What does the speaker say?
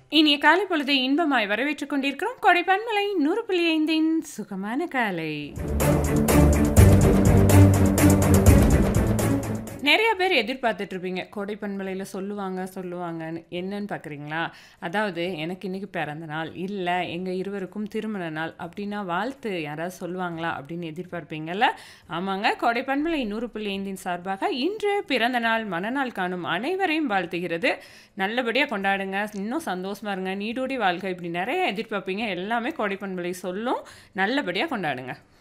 இனிய காலை பொழுதை இன்பமாய் வரவேற்றுக் கொண்டிருக்கிறோம் கொடை பன்மலை நூறு புள்ளி ஐந்தின் சுகமான காலை நிறைய பேர் எதிர்பார்த்துட்டு இருப்பீங்க கோடை பண்பலையில் சொல்லுவாங்க சொல்லுவாங்கன்னு என்னன்னு பார்க்குறீங்களா அதாவது எனக்கு இன்னைக்கு பிறந்த நாள் இல்லை எங்கள் இருவருக்கும் திருமண நாள் அப்படின்னா வாழ்த்து யாராவது சொல்லுவாங்களா அப்படின்னு எதிர்பார்ப்பீங்கல்ல ஆமாங்க கோடை பண்பலை நூறு புள்ளி ஐந்தின் சார்பாக இன்று பிறந்த நாள் மனநாள் காணும் அனைவரையும் வாழ்த்துகிறது நல்லபடியாக கொண்டாடுங்க இன்னும் சந்தோஷமா இருங்க நீடோடி வாழ்க்கை இப்படி நிறைய எதிர்பார்ப்பீங்க எல்லாமே கோடை பண்பலை சொல்லும் நல்லபடியாக கொண்டாடுங்க